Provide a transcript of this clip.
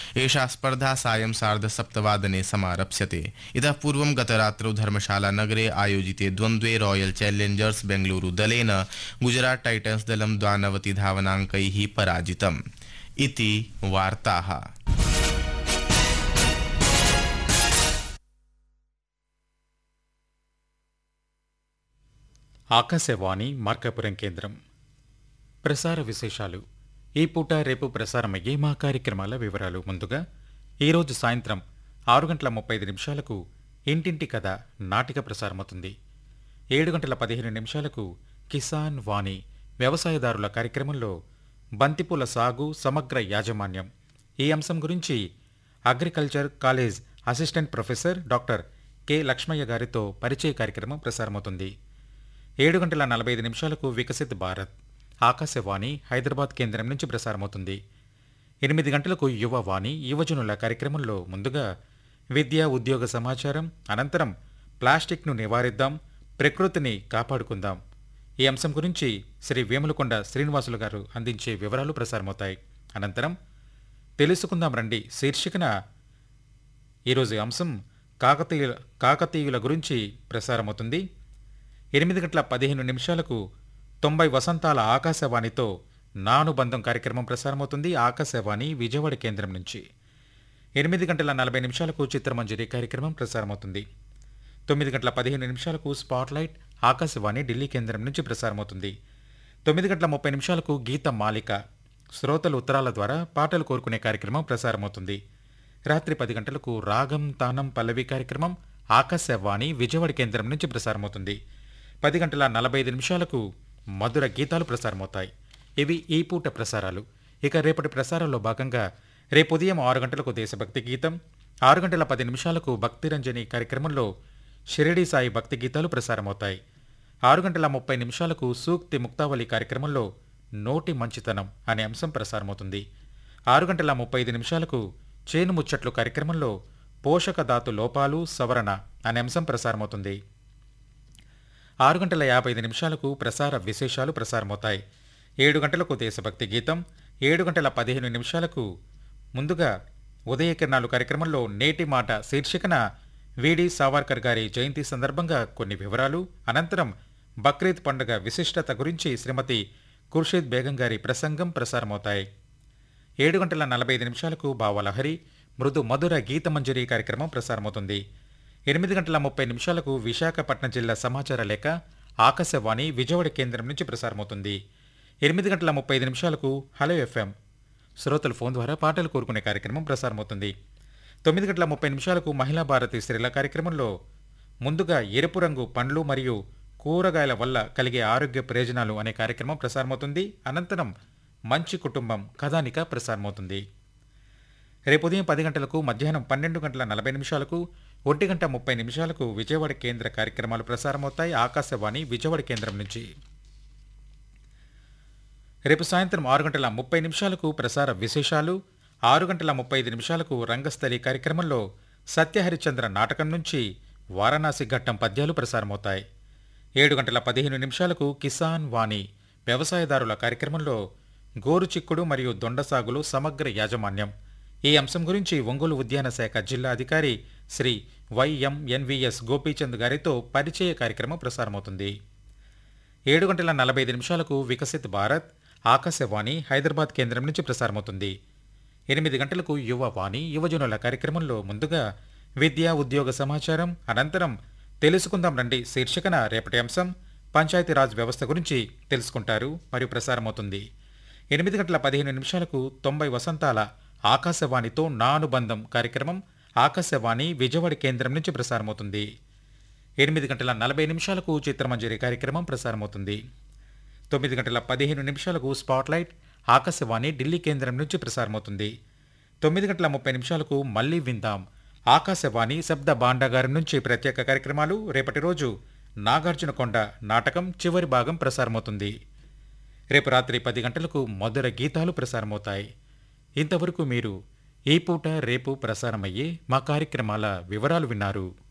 एषा स्पर्धा सायं सार्धसप्तवादने समारप्स्यते इतः पूर्वं गतरात्रौ धर्मशालानगरे आयोजिते द्वन्द्वे रॉयल चैलेंजर्स बेंगलुरु दलेन गुजरात टाइटन्स दलं द्वानवतिधावनाङ्कैः पराजितम् इति वार्ताः ఆకాశవాణి మార్కాపురం కేంద్రం ప్రసార విశేషాలు ఈ పూట రేపు ప్రసారమయ్యే మా కార్యక్రమాల వివరాలు ముందుగా ఈరోజు సాయంత్రం ఆరు గంటల ముప్పై ఐదు నిమిషాలకు ఇంటింటి కథ నాటిక ప్రసారమవుతుంది ఏడు గంటల పదిహేను నిమిషాలకు కిసాన్ వాణి వ్యవసాయదారుల కార్యక్రమంలో బంతిపూల సాగు సమగ్ర యాజమాన్యం ఈ అంశం గురించి agriculture college assistant professor doctor K Lakshmaiah గారితో పరిచయ కార్యక్రమం ప్రసారమవుతుంది ఏడు గంటల నలభై ఐదు నిమిషాలకు వికసిత్ భారత్ ఆకాశవాణి హైదరాబాద్ కేంద్రం నుంచి ప్రసారమవుతుంది ఎనిమిది గంటలకు యువవాణి యువజనుల కార్యక్రమంలో ముందుగా విద్య ఉద్యోగ సమాచారం అనంతరం ప్లాస్టిక్ను నివారిద్దాం ప్రకృతిని కాపాడుకుందాం ఈ అంశం గురించి శ్రీ వేములకొండ శ్రీనివాసులు గారు అందించే వివరాలు ప్రసారమవుతాయి అనంతరం తెలుసుకుందాం రండి శీర్షికన ఈరోజు అంశం కాకతీయుల కాకతీయుల గురించి ప్రసారమవుతుంది ఎనిమిది గంటల పదిహేను నిమిషాలకు తొంభై వసంతాల ఆకాశవాణితో నానుబంధం కార్యక్రమం ప్రసారమవుతుంది ఆకాశవాణి విజయవాడ కేంద్రం నుంచి ఎనిమిది గంటల నలభై నిమిషాలకు చిత్రమంజరి కార్యక్రమం ప్రసారమవుతుంది తొమ్మిది గంటల పదిహేను నిమిషాలకు స్పాట్లైట్ ఆకాశవాణి ఢిల్లీ కేంద్రం నుంచి ప్రసారమవుతుంది తొమ్మిది గంటల ముప్పై నిమిషాలకు గీత మాలిక శ్రోతలు ఉత్తరాల ద్వారా పాటలు కోరుకునే కార్యక్రమం ప్రసారమవుతుంది రాత్రి పది గంటలకు రాగం తానం పల్లవి కార్యక్రమం ఆకాశవాణి విజయవాడ కేంద్రం నుంచి ప్రసారమవుతుంది పది గంటల నలభై ఐదు నిమిషాలకు మధుర గీతాలు ప్రసారమవుతాయి ఇవి ఈ పూట ప్రసారాలు ఇక రేపటి ప్రసారాల్లో భాగంగా రేపు ఉదయం ఆరు గంటలకు దేశభక్తి గీతం ఆరు గంటల పది నిమిషాలకు భక్తిరంజని కార్యక్రమంలో షిరిడి సాయి భక్తి గీతాలు ప్రసారమవుతాయి ఆరు గంటల ముప్పై నిమిషాలకు సూక్తి ముక్తావళి కార్యక్రమంలో నోటి మంచితనం అనే అంశం ప్రసారమవుతుంది ఆరు గంటల ముప్పై ఐదు నిమిషాలకు చేను ముచ్చట్లు కార్యక్రమంలో పోషక ధాతు లోపాలు సవరణ అనే అంశం ప్రసారమవుతుంది ఆరు గంటల యాభై ఐదు నిమిషాలకు ప్రసార విశేషాలు ప్రసారమవుతాయి ఏడు గంటలకు దేశభక్తి గీతం ఏడు గంటల పదిహేను నిమిషాలకు ముందుగా ఉదయ కిరణాలు కార్యక్రమంలో నేటి మాట శీర్షికన విడి సావర్కర్ గారి జయంతి సందర్భంగా కొన్ని వివరాలు అనంతరం బక్రీద్ పండుగ విశిష్టత గురించి శ్రీమతి ఖుర్షీద్ బేగం గారి ప్రసంగం ప్రసారమవుతాయి ఏడు గంటల నలభై ఐదు నిమిషాలకు భావలహరి మృదు మధుర గీతమంజరి కార్యక్రమం ప్రసారమవుతుంది ఎనిమిది గంటల ముప్పై నిమిషాలకు విశాఖపట్నం జిల్లా సమాచార లేఖ ఆకాశవాణి విజయవాడ కేంద్రం నుంచి ప్రసారమవుతుంది ఎనిమిది గంటల ముప్పై ఐదు నిమిషాలకు హలో ఎఫ్ఎం శ్రోతలు ఫోన్ ద్వారా పాటలు కోరుకునే కార్యక్రమం ప్రసారమవుతుంది తొమ్మిది గంటల ముప్పై నిమిషాలకు మహిళా భారతి స్త్రీల కార్యక్రమంలో ముందుగా ఎరుపు రంగు పండ్లు మరియు కూరగాయల వల్ల కలిగే ఆరోగ్య ప్రయోజనాలు అనే కార్యక్రమం ప్రసారమవుతుంది అనంతరం మంచి కుటుంబం కథానిక ప్రసారమవుతుంది రేపు ఉదయం పది గంటలకు మధ్యాహ్నం పన్నెండు గంటల నలభై నిమిషాలకు ఒంటి గంట ముప్పై నిమిషాలకు విజయవాడ కేంద్ర కార్యక్రమాలు ప్రసారమవుతాయి ఆకాశవాణి విజయవాడ కేంద్రం నుంచి రేపు సాయంత్రం ఆరు గంటల ముప్పై నిమిషాలకు ప్రసార విశేషాలు ఆరు గంటల ముప్పై ఐదు నిమిషాలకు రంగస్థలి కార్యక్రమంలో సత్యహరిచంద్ర నాటకం నుంచి వారణాసి ఘట్టం పద్యాలు ప్రసారమవుతాయి ఏడు గంటల పదిహేను నిమిషాలకు కిసాన్ వాణి వ్యవసాయదారుల కార్యక్రమంలో గోరుచిక్కుడు మరియు దొండ సాగులో సమగ్ర యాజమాన్యం ఈ అంశం గురించి ఒంగోలు ఉద్యాన శాఖ జిల్లా అధికారి శ్రీ వైఎంఎన్విఎస్ గోపీచంద్ గారితో పరిచయ కార్యక్రమం ప్రసారమవుతుంది ఏడు గంటల నలభై ఐదు నిమిషాలకు వికసిత్ భారత్ ఆకాశవాణి హైదరాబాద్ కేంద్రం నుంచి ప్రసారమవుతుంది ఎనిమిది గంటలకు యువ వాణి యువజనుల కార్యక్రమంలో ముందుగా విద్య ఉద్యోగ సమాచారం అనంతరం తెలుసుకుందాం రండి శీర్షికన రేపటి అంశం పంచాయతీరాజ్ వ్యవస్థ గురించి తెలుసుకుంటారు మరియు ప్రసారమవుతుంది ఎనిమిది గంటల పదిహేను నిమిషాలకు తొంభై వసంతాల ఆకాశవాణితో నా అనుబంధం కార్యక్రమం ఆకాశవాణి విజయవాడ కేంద్రం నుంచి ప్రసారమవుతుంది ఎనిమిది గంటల నలభై నిమిషాలకు చిత్రమంజరి కార్యక్రమం ప్రసారమవుతుంది తొమ్మిది గంటల పదిహేను నిమిషాలకు స్పాట్లైట్ ఆకాశవాణి ఢిల్లీ కేంద్రం నుంచి ప్రసారమవుతుంది తొమ్మిది గంటల ముప్పై నిమిషాలకు మళ్ళీ విందాం ఆకాశవాణి శబ్ద భాండాగారం నుంచి ప్రత్యేక కార్యక్రమాలు రేపటి రోజు నాగార్జునకొండ నాటకం చివరి భాగం ప్రసారమవుతుంది రేపు రాత్రి పది గంటలకు మధుర గీతాలు ప్రసారమవుతాయి ఇంతవరకు మీరు ఈ పూట రేపు ప్రసారమయ్యే మా కార్యక్రమాల వివరాలు విన్నారు